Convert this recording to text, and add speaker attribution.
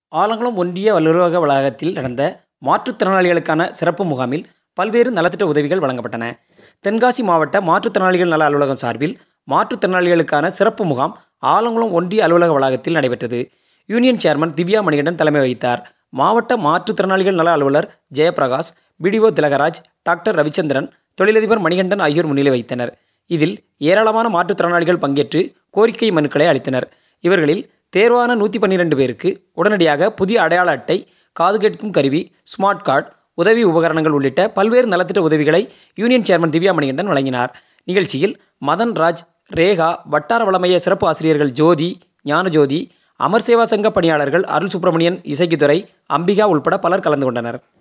Speaker 1: ஆலங்குளம் ஒன்றிய அலுவலக வளாகத்தில் நடந்த மாற்றுத்திறனாளிகளுக்கான சிறப்பு முகாமில் பல்வேறு நலத்திட்ட உதவிகள் வழங்கப்பட்டன தென்காசி மாவட்ட மாற்றுத்திறனாளிகள் நல அலுவலகம் சார்பில் மாற்றுத்திறனாளிகளுக்கான சிறப்பு முகாம் ஆலங்குளம் ஒன்றிய அலுவலக வளாகத்தில் நடைபெற்றது யூனியன் சேர்மன் திவ்யா மணிகண்டன் தலைமை வகித்தார் மாவட்ட மாற்றுத்திறனாளிகள் நல அலுவலர் ஜெயபிரகாஷ் பிடிஓ திலகராஜ் டாக்டர் ரவிச்சந்திரன் தொழிலதிபர் மணிகண்டன் ஆகியோர் முன்னிலை வைத்தனர் இதில் ஏராளமான மாற்றுத்திறனாளிகள் பங்கேற்று கோரிக்கை மனுக்களை அளித்தனர் இவர்களில் தேர்வான நூற்றி பன்னிரெண்டு பேருக்கு உடனடியாக புதிய அடையாள அட்டை காது கேட்கும் கருவி ஸ்மார்ட் கார்டு உதவி உபகரணங்கள் உள்ளிட்ட பல்வேறு நலத்திட்ட உதவிகளை யூனியன் சேர்மன் திவ்யா மணிகண்டன் வழங்கினார் நிகழ்ச்சியில் மதன் ராஜ் ரேகா வட்டார வளமைய சிறப்பு ஆசிரியர்கள் ஜோதி ஞானஜோதி அமர் சேவா சங்க பணியாளர்கள் அருள் சுப்பிரமணியன் இசைக்குத்துறை அம்பிகா உள்பட பலர் கலந்து கொண்டனர்